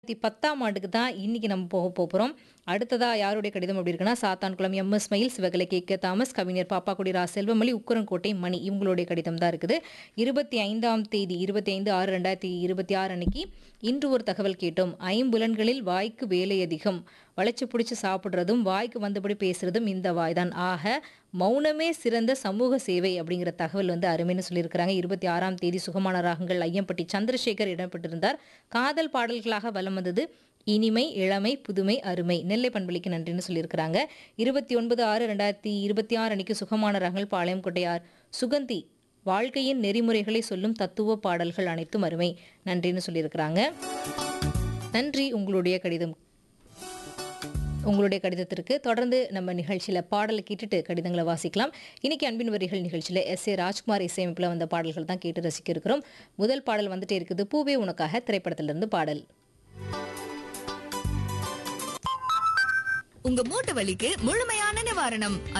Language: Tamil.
பத்தாம் ஆண்டுக்கு தான் இன்னைக்கு நம்ம போக போகிறோம் அடுத்ததா யாருடைய கடிதம் அப்படி இருக்குன்னா சாத்தான்குளம் எம் எஸ் மயில் சிவகலை கே கே தாமஸ் கவிஞர் பாப்பாக்குடி ரா செல்வமணி உக்கரங்கோட்டை மணி இவங்களுடைய கடிதம் தான் இருக்குது இருபத்தி ஐந்தாம் தேதி இருபத்தி ஐந்து ஆறு ரெண்டாயிரத்தி இருபத்தி ஆறு அன்னைக்கு இன்று ஒரு தகவல் கேட்டோம் ஐம்புலன்களில் வாய்க்கு வேலை அதிகம் வளைச்சு பிடிச்சி சாப்பிட்றதும் வாய்க்கு வந்தபடி பேசுறதும் இந்த வாய்தான் ஆக மௌனமே சிறந்த சமூக சேவை அப்படிங்கிற தகவல் வந்து அருமைன்னு சொல்லியிருக்கிறாங்க இருபத்தி ஆறாம் தேதி சுகமான ராகங்கள் ஐயம்பட்டி சந்திரசேகர் இடம்பெற்றிருந்தார் காதல் பாடல்களாக வலம் வந்தது இனிமை இளமை புதுமை அருமை நெல்லை பண்பளிக்கு நன்றின்னு சொல்லியிருக்கிறாங்க இருபத்தி ஒன்பது ஆறு ரெண்டாயிரத்தி இருபத்தி ஆறு அன்னைக்கு சுகமான ராகங்கள் பாளையம் கொட்டையார் சுகந்தி வாழ்க்கையின் நெறிமுறைகளை சொல்லும் தத்துவ பாடல்கள் அனைத்தும் அருமை நன்றின்னு சொல்லியிருக்கிறாங்க நன்றி உங்களுடைய கடிதம் உங்களுடைய கடிதத்திற்கு தொடர்ந்து நம்ம நிகழ்ச்சியில் பாடலை கேட்டுட்டு கடிதங்களை வாசிக்கலாம் இன்னைக்கு அன்பின் வரிகள் நிகழ்ச்சியில் எஸ் ஏ ராஜ்குமார் இசையமைப்பில் வந்த பாடல்கள் தான் கேட்டு ரசிக்க இருக்கிறோம் முதல் பாடல் வந்துட்டே இருக்குது பூவே உனக்காக திரைப்படத்திலிருந்து பாடல் உங்க மூட்டு வலிக்கு முழுமையான நிவாரணம்